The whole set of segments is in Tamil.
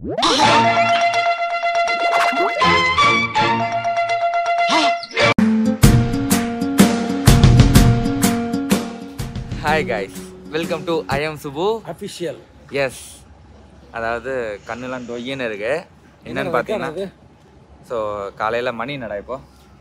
Hi guys welcome to I am Subu official எஸ் அதாவது கண்ணுலாம் டொய்யன்னு இருக்கு என்னன்னு பார்த்தீங்கன்னா ஸோ காலையில் மணி என்னடா இப்போ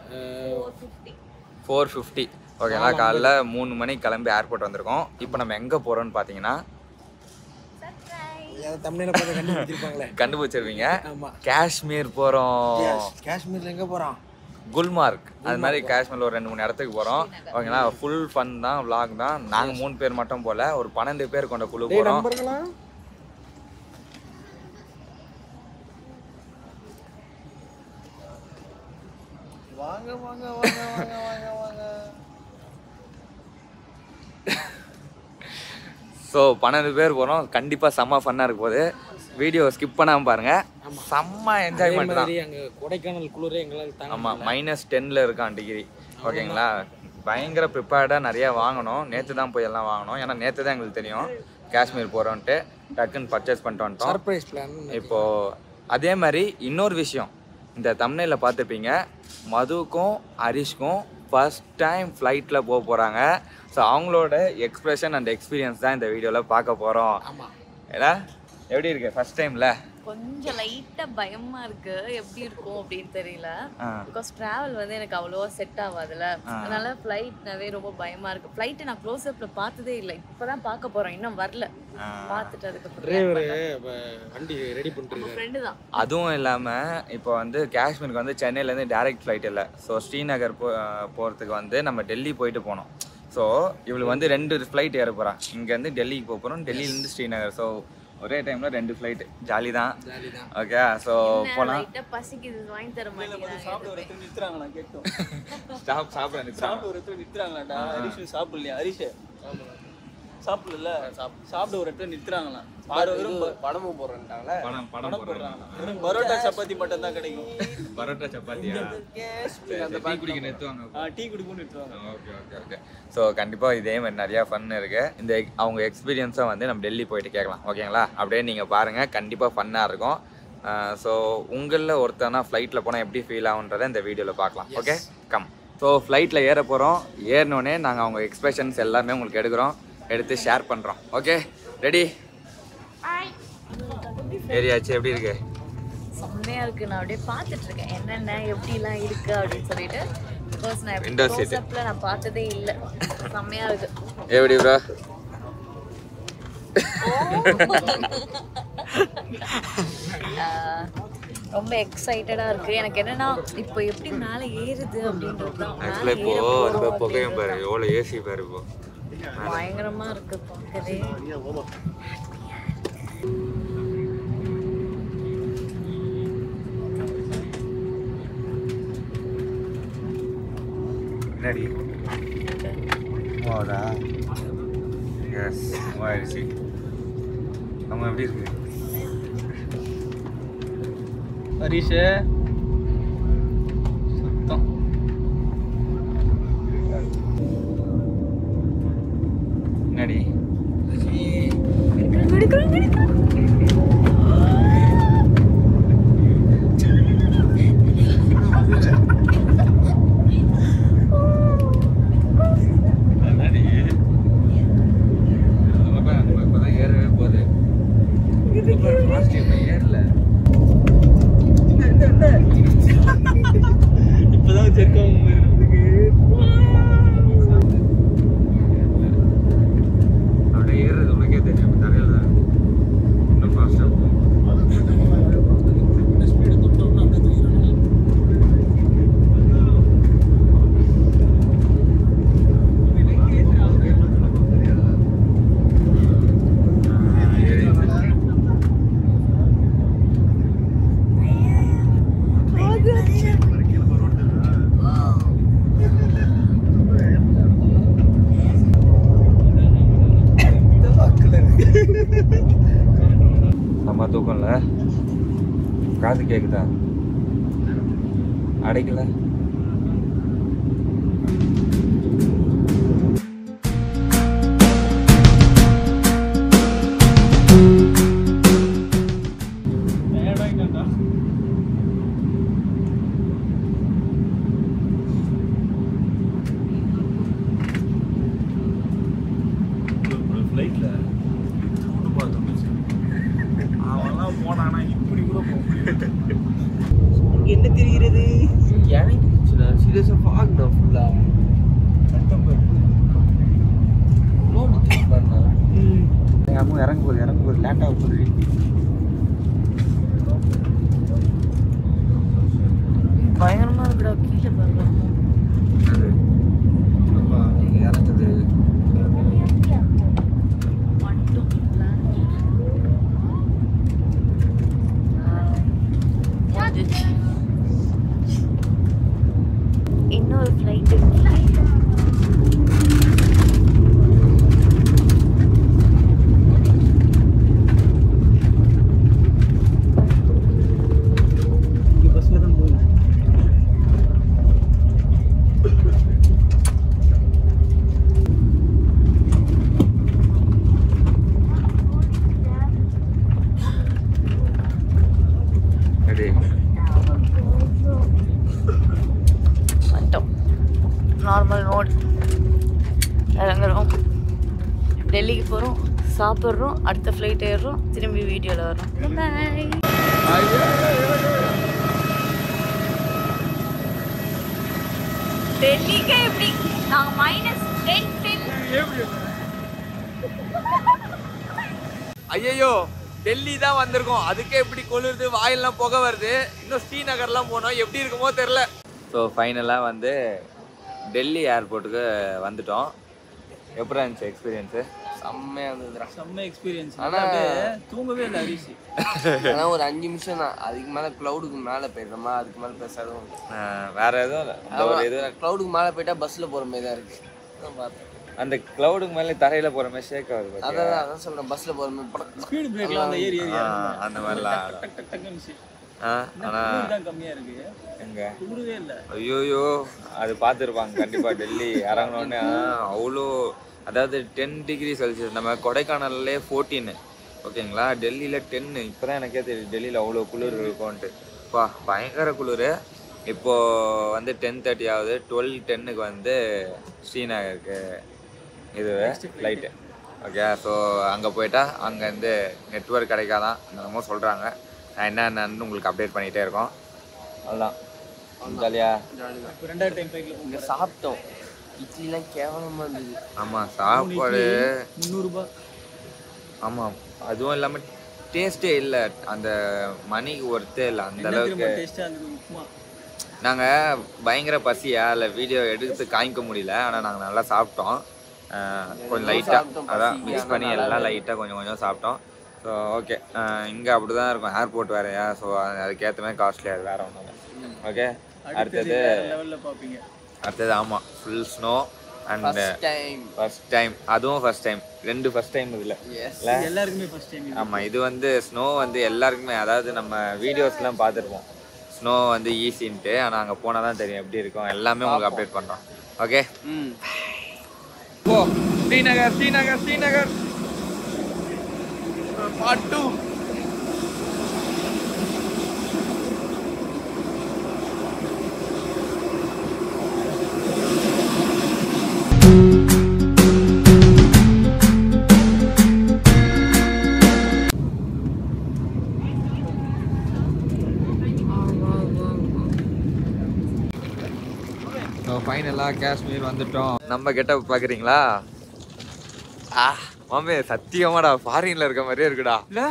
ஃபோர் ஃபிஃப்டி ஓகேங்களா காலைல மூணு மணிக்கு கிளம்பி ஏர்போர்ட் வந்திருக்கோம் இப்போ நம்ம எங்கே போகிறோம்னு பார்த்தீங்கன்னா தமிழில் பார்த்து கண்டுபிடிச்சிருப்பாங்களே கண்டுபிடிச்சிருவீங்க ஆமா காஷ்மீர் போகிறோம் காஷ்மீர்ல எங்க போறோம் குல்மார்க் அது மாதிரி காஷ்மீரில் ஒரு ரெண்டு மூணு இடத்துக்கு போகிறோம் ஓகேங்களா ஃபுல் ஃபன் தான் vlog தான் நாங்கள் மூணு பேர் மட்டும் போல ஒரு பன்னெண்டு பேர் கொண்ட குழு டேய் போகிறோம் நம்பர்களா வாங்க வாங்க வாங்க வாங்க வாங்க வாங்க ஸோ பன்னெண்டு பேர் போகிறோம் கண்டிப்பாக செம்ம ஃபன்னாக இருக்க போகுது வீடியோ ஸ்கிப் பண்ணாமல் பாருங்கள் செம்ம என்ஜாய்மெண்ட் தான் மாதிரி அங்க கொடைக்கானல் குளிரே எங்களால் தாங்க ஆமாம் மைனஸ் டென்னில் இருக்கான் டிகிரி ஓகேங்களா பயங்கர ப்ரிப்பேர்டாக நிறையா வாங்கணும் நேற்று தான் போய் எல்லாம் வாங்கணும் ஏன்னா நேற்று தான் எங்களுக்கு தெரியும் காஷ்மீர் போகிறோன்ட்டு டக்குன்னு பர்ச்சேஸ் பண்ணிட்டு வந்துட்டோம் சர்ப்ரைஸ் பிளான் இப்போது அதே மாதிரி இன்னொரு விஷயம் இந்த தமிழில் பார்த்துருப்பீங்க மதுவுக்கும் ஹரிஷ்க்கும் ஃபர்ஸ்ட் டைம் ஃப்ளைட்டில் போக போகிறாங்க ஸோ அவங்களோட எக்ஸ்பிரஷன் அண்ட் எக்ஸ்பீரியன்ஸ் தான் இந்த வீடியோவில் பார்க்க போகிறோம் ஆமா ஏடா எப்படி இருக்கு ஃபர்ஸ்ட் டைமில் கொஞ்சம் லைட்டா பயமா இருக்கு எப்படி இருக்கும் அப்படின்னு தெரியல ஆ பிகாஸ் டிராவல் வந்து எனக்கு அவ்வளோவா செட் ஆகாதுல்ல அதனால ஃப்ளைட்னாவே ரொம்ப பயமா இருக்கு ஃப்ளைட்டை நான் க்ளோஸ் அப்ல பார்த்ததே இல்லை இப்பதான் பார்க்க போறோம் இன்னும் வரல பார்த்துட்டு அதுக்கப்புறம் டிரைவர் வண்டி ரெடி பண்ணிட்டு ஃப்ரெண்டு தான் அதுவும் இல்லாமல் இப்போ வந்து காஷ்மீருக்கு வந்து சென்னையிலேருந்து டைரக்ட் ஃப்ளைட் இல்லை ஸோ ஸ்ரீநகர் போ போகிறதுக்கு வந்து நம்ம டெல்லி போயிட்டு போனோம் ஸோ இவளுக்கு வந்து ரெண்டு ஃப்ளைட் ஏற போகிறான் இங்கேருந்து டெல்லிக்கு போக போகிறோம் டெல்லியிலேருந்து ஸ்ரீநகர் ஸோ ஒரே டைமில் ரெண்டு ஃப்ளைட்டு ஜாலி தான் ஜாலி தான் ஓகே ஸோ போகலாம் லைட்டா பசிக்குது வாங்கி தர மாட்டேங்கிறாங்க நிறுத்துறாங்களா கேட்டோம் ஸ்டாப் சாப்பிட நிறுத்துறாங்க. ஒரு இடத்துல நிறுத்துறாங்களாடா ஹரிஷ் சாப்பிடலையா ஹரிஷ் சாப்பிடல சாப்பிட ஒரு இடத்துல நிறுத்துறாங்களாம் ஆறு வெறும் ப- படமும் போடுறேன்ட்டாங்களே படம் படம் போடுறாங்க வெறும் பரோட்டா சப்பாத்தி மட்டும் தான் கிடைக்கும் பரோட்டா சப்பாத்தியா அந்த டீ குடிக்க நிறுத்துவாங்க ஆ, டீ குடிக்கும் நிறுத்துறாங்க ஓகே ஓகே ஓகே ஸோ கண்டிப்பாக இதே மாதிரி நிறையா ஃபன் இருக்குது இந்த ex- அவங்க எக்ஸ்பீரியன்ஸை வந்து நம்ம டெல்லி போயிட்டு கேட்கலாம் ஓகேங்களா அப்படியே நீங்கள் பாருங்கள் கண்டிப்பாக ஃபன்னாக இருக்கும் ஸோ உங்களில் ஒருத்தனா ஃப்ளைட்டில் போனால் எப்படி ஃபீல் ஆகுன்றதை இந்த வீடியோவில் பார்க்கலாம் ஓகே கம் ஸோ ஃப்ளைட்டில் ஏற போகிறோம் ஏறினோடனே நாங்கள் அவங்க எக்ஸ்பிரஷன்ஸ் எல்லாமே உங்களுக்கு எடுக்கிறோம் எடுத்து ஷேர் பண்ணுறோம் ஓகே ரெடி ஏரியாச்சு எப்படி இருக்கு செம்மையா இருக்கு நான் அப்படியே பார்த்துட்டு இருக்கேன் என்னென்ன எப்படிலாம் இருக்கு அப்படின்னு சொல்லிட்டு பிகாஸ் நான் Window seat. க்ளோஸ் அப்ல நான் பார்த்ததே இல்லை செம்மையா இருக்கு எப்படி ப்ரோ ஆஹ் ரொம்ப எக்ஸைட்டடா இருக்கு எனக்கு என்னன்னா இப்போ எப்படி மேலே ஏறுது அப்படின்றது தான் ஆக்சுவலாக இப்போ இப்போ புகையும் பாரு எவ்வளோ ஏசி பாரு இப்போ பயங்கரமா இருக்கு பார்க்கவே என்னடி மூவாவதா எஸ் மூவாயிடுச்சு நம்ம எப்படி இருக்கு ஹரிஷ் சுத்தம் என்னடி எடுக்கிறோம், எடுக்கிறோம், எடுக்கிறோம். என்னடி நம்ம நம்ம இப்போதான் ஏறவே போகுது ஃபாஸ்ட் இப்போ ஏறல இப்பதான் செருக்கம் அப்படியே ஏறுறது உனக்கே தெரியும் தரையில் தான் இன்னும் ஃபாஸ்ட்டாக போகும் ஸ்பீடு தொட்டோம்னா அப்படியே தெரியும் நம்ம தூக்கம்ல காது கேக்குதா அடைக்கல போனானா இப்படி கூட போக முடியாது இங்க என்ன தெரிகிறது இறங்கிடுச்சுண்ணா சீரியஸாக ஃபாக்ண்ணா ஃபுல்லாக சத்தம் பாரு லோடு பண்ணா அம்மா இறங்க போகுது இறங்க போகுது லேட்டாக போகுது பயங்கரமா இருக்குடா கீழே பாருங்க இறங்குது மட்டும் முடிஞ்சிச்சு இன்னொரு ஃப்ளைட் இங்க பஸ்ல தான் போகணும் ரெடி வந்துட்டோம் நார்மல் மோட் இறங்குறோம் டெல்லிக்கு போகிறோம் சாப்பிட்றோம் அடுத்த ஃப்ளைட் ஏறுறோம் திரும்பி வீடியோவில் வரோம் பாய் டெல்லிக்கே எப்படி நாங்கள் மைனஸ் டென் டென் ஐயோ டெல்லி தான் வந்திருக்கோம் அதுக்கே எப்படி கொளுருது வாயெல்லாம் புகை வருது இன்னும் ஸ்ரீநகர்லாம் போனோம் எப்படி இருக்குமோ தெரில ஸோ ஃபைனலாக வந்து டெல்லி ஏர்போர்ட்டுக்கு வந்துட்டோம் எப்படி இருந்துச்சு எக்ஸ்பீரியன்ஸு செம்மையாக இருந்ததுடா செம்ம எக்ஸ்பீரியன்ஸ் ஆனா- அப்படியே தூங்கவே இல்லை ஹரிஷ் ஆனால் ஒரு அஞ்சு நிமிஷம் தான் அதுக்கு மேலே க்ளவுடுக்கு மேலே போயிடுறோமா அதுக்கு மேலே பேசாதும் வேற எதுவும் இல்லை இந்த ஒரு இது க்ளவுடுக்கு மேலே போயிட்டா பஸ்ஸில் போகிற மாதிரி தான் இருக்குது அதான் பார்த்தேன் அந்த க்ளவுடுக்கு மேலே தரையில் போகிற மாதிரி ஷேக் ஆகுது பாத்தியா? அதான் அதான் சொல்கிறேன் பஸ்ஸில் போகிற மாதிரி படம் ஸ்பீடு பிரேக்ல அந்த ஏறி ஏறி ஆ, இறங்குறோம். அந்த மாதிரிலாம் டக் டக் டக்குன்னு இருந்துச்சு. ஆ என்ன ஆனால் குளிர் தான் கம்மியா இருக்கு எங்க குளிரவே இல்லை ஐயோயோ அது பார்த்துருப்பாங்க கண்டிப்பாக டெல்லி இறங்கினோடனே அவ்வளோ அதாவது டென் டிகிரி செல்சியஸ் நம்ம கொடைக்கானல்லே ஃபோர்டீனு ஓகேங்களா டெல்லியில் டென்னு இப்போ தான் எனக்கே தெரியும் டெல்லியில் அவ்வளோ குளிர் இருக்கும்ன்ட்டு பா பயங்கர குளிர் இப்போது வந்து டென் தேர்ட்டி ஆகுது டுவெல் டென்னுக்கு வந்து ஸ்ரீநகருக்கு இது லைட்டு ஓகே ஸோ அங்கே போயிட்டா அங்கேருந்து நெட்ஒர்க் கிடைக்காதான் என்னமோ சொல்கிறாங்க நான் என்னென்னு உங்களுக்கு அப்டேட் பண்ணிகிட்டே இருக்கோம் அதுதான் ஜாலியாக இப்போ ரெண்டாவது டைம் பைக்ல இங்கே சாப்பிட்டோம் இட்லிலாம் கேவலமாக இருந்தது ஆமாம் சாப்பாடு முந்நூறுபா ஆமாம் அதுவும் இல்லாமல் டேஸ்ட்டே இல்லை அந்த மணிக்கு ஒர்த்தே இல்லை அந்த என்ன திரும்ப அளவுக்கு டேஸ்டா இருந்தது உப்புமா நாங்கள் பயங்கர பசியா இல்லை வீடியோ எடுத்து காமிக்க முடியல ஆனால் நாங்கள் நல்லா சாப்பிட்டோம் அஹ் கொஞ்சம் லைட்டாக சாப்பிட்டோம், அதான் பசிக்கு, மிக்ஸ் ஆனா பண்ணி நல்லா எல்லாம் லைட்டாக கொஞ்சம் கொஞ்சம் சாப்பிட்டோம் ஸோ ஓகே இங்கே அப்படி தான் இருக்கும் ஏர்போர்ட் வேறையா ஸோ அதுக்கேற்ற மாதிரி காஸ்ட்லியாக அது வேறு ஒன்றும் ஓகே அடுத்தது அடுத்தது வேற லெவல்ல பாப்பீங்க அடுத்தது ஆமாம் full snow and first time first time அதுவும் ஃபர்ஸ்ட் டைம் ரெண்டு ஃபர்ஸ்ட் டைம் இதில் எஸ் இல்லை எல்லாருக்குமே ஃபர்ஸ்ட் டைம் ஆமாம் இது வந்து ஸ்னோ வந்து எல்லாருக்குமே அதாவது நம்ம வீடியோஸ்லாம் பார்த்துருப்போம் ஸ்னோ வந்து ஈஸின்ட்டு ஆனால் அங்கே போனால் தான் தெரியும் எப்படி இருக்கும் எல்லாமே உங்களுக்கு அப்டேட் பண்ணுறோம் ஓகே ம் ஓ Srinagar Srinagar Srinagar part two so ஃபைனலாக காஷ்மீர் வந்துட்டோம் நம்ம கெட்ட பார்க்குறீங்களா ஆ மாமே சத்தியமாடா ஃபாரின்ல இருக்க மாதிரியே இருக்குடா இல்ல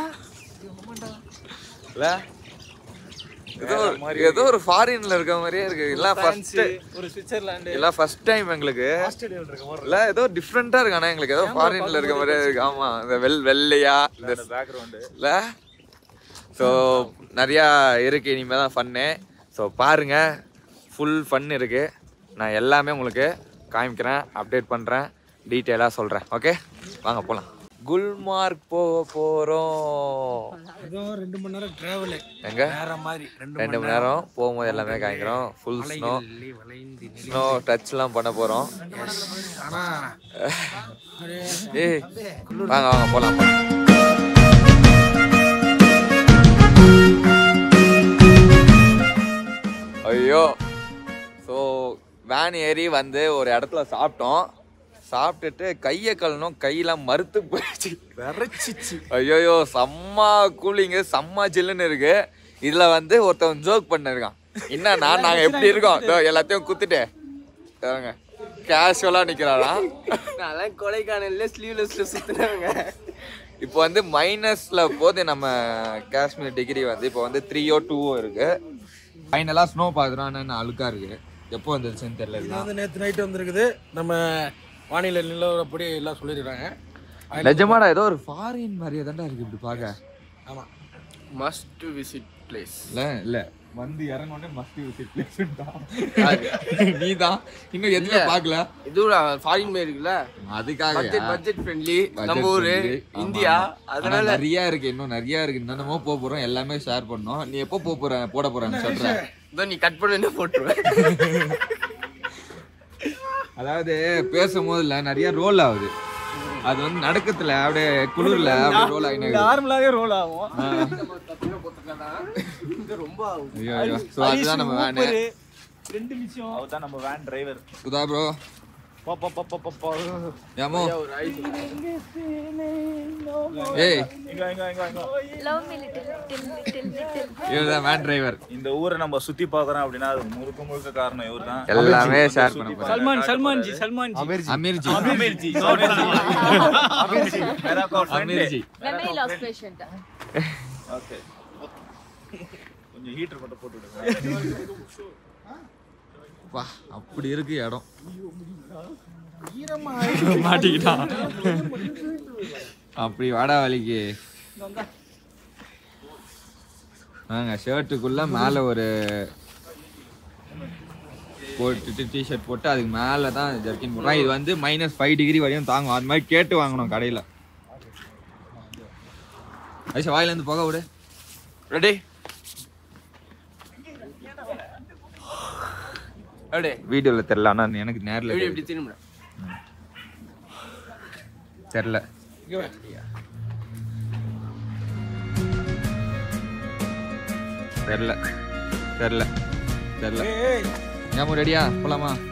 இல்ல ஏதோ ஒரு- ஏதோ ஒரு ஃபாரின்ல இருக்க மாதிரியே இருக்கு எல்லாம் ஃபர்ஸ்ட் ஒரு சுவிட்சர்லாந்து எல்லாம் ஃபர்ஸ்ட் டைம் எங்களுக்கு இல்ல ஏதோ டிஃப்ரெண்டா இருக்கு ஆனா எங்களுக்கு ஏதோ ஃபாரின்ல இருக்க மாதிரியே இருக்கு ஆமா இந்த வெள் வெள்ளையா இந்த பேக்ரவுண்டு இல்ல ஸோ நிறையா இருக்கு இனிமே தான் ஃபன்னு ஸோ பாருங்க ஃபுல் ஃபன் இருக்கு நான் எல்லாமே உங்களுக்கு காமிக்கிறேன் அப்டேட் பண்ணுறேன் டீட்டெயிலாக சொல்கிறேன் ஓகே வாங்க போகலாம் குல்மார்க் போக போகிறோம் ஏதோ ரெண்டு மணி நேரம் டிராவலு எங்க வேற மாதிரி ரெண்டு ரெண்டு மணி நேரம் போகும்போது எல்லாமே காமிக்கிறோம் ஃபுல் ஸ்னோ மணி வளைந்து ஸ்னோ டச்லாம் பண்ண போகிறோம் ஆனா ஏய் வாங்க வாங்க போகலாம் போகலாம் ஐயோ ஸோ வேன் ஏறி வந்து ஒரு இடத்துல சாப்பிட்டோம் சாப்பிட்டுட்டு கையை கழனும் கையெல்லாம் மறுத்து போயிடுச்சு விரைச்சிச்சு ஐயோயோ செம்ம கூலிங்கு செம்ம ஜில்லுன்னு இருக்கு இதுல வந்து ஒருத்தன் ஜோக் பண்ணிருக்கான் என்னன்னா நாங்க எப்படி இருக்கோம் இதோ எல்லாத்தையும் குத்துட்டு பாருங்க கேஷுவலா நிக்கிறாரா நான் கொடைக்கானல்ல ஸ்லீவ்லெஸ்ல சுத்துனாங்க இப்போ வந்து மைனஸ்ல போது நம்ம காஷ்மீர் டிகிரி வந்து இப்போ வந்து த்ரீயோ டூவோ இருக்கு ஃபைனலா ஸ்னோ பாக்குறோம் அழுக்கா இருக்கு எப்போ வந்துருச்சுன்னு இது தெரியல வந்து நேற்று நைட்டு வந்திருக்குது நம்ம வானிலை நிலவரப்படி எல்லாம் சொல்லிடுறாங்க நிஜமாடா ஏதோ ஒரு ஃபாரின் மாதிரியே தான்டா இருக்கு இப்படி பார்க்க ஆமாம் மஸ்ட் விசிட் பிளேஸ் இல்ல இல்ல வந்து இறங்கோடனே மஸ்ட் விசிட் நீ தான் இன்னும் எதுவுமே பார்க்கல இது ஃபாரின் மாதிரி இருக்குல்ல அதுக்காக பட்ஜெட் பட்ஜெட் ஃப்ரெண்ட்லி நம்ம ஊரு இந்தியா அதனால நிறைய இருக்கு இன்னும் நிறைய இருக்கு என்னென்னமோ போக போறோம் எல்லாமே ஷேர் பண்ணோம் நீ எப்போ போக போற போட போறேன்னு சொல்றேன் இதோ நீ கட் பண்ணி போட்டுருவேன் அதாவது பேசும்போது இல்ல நிறைய ரோல் ஆகுது அது வந்து நடக்கத்துல அப்படியே குளிர்ல அப்படியே ரோல் ஆகினு நார்மலாவே ரோல் ஆகும் ரொம்ப ஆகும் ஐயோ ஐயோ ஸோ அதுதான் நம்ம வேனு ரெண்டு நிமிஷம் அவர் தான் நம்ம வேன் டிரைவர் சுதா ப்ரோ போ போ போ போ போ போ ஏமோ ஒரு ஐஸ் ஏய் இங்க இங்க இங்க இங்க love me little little little little இவர்தான் வேன் டிரைவர் இந்த ஊரை நம்ம சுத்தி பார்க்கறோம் அப்படின்னா அது முழுக்க முழுக்க காரணம் இவர் தான் எல்லாமே ஷேர் பண்ண போறேன் சல்மான் சல்மான் ஜி சல்மான் ஜி அமீர்ஜி அமீர்ஜி அமீர்ஜி मेरा को friend Aamirji memory loss patient okay கொஞ்சம் ஹீட்டர் மட்டும் போட்டு விடுங்க வா அப்படி இருக்கு இடம் மாட்டிக்கிட்டான் அப்படி வாடா வலிக்கு நாங்க ஷர்ட்டுக்குள்ள மேல ஒரு போட்டுட்டு டிஷர்ட் போட்டு அதுக்கு மேல தான் ஜர்க்கின் போடுறோம் இது வந்து மைனஸ் ஃபைவ் டிகிரி வரையும் தாங்கும் அது மாதிரி கேட்டு வாங்கணும் கடையில ஐஷா வாயில இருந்து போக விடு ரெடி அப்படியே வீடியோல தெரியல ஆனா எனக்கு நேர்ல எப்படி தெரியுது. எப்படி திரும்ப தெரில தெரில தெரில தெரில ஏய் ஏமா ரெடியா போலாமா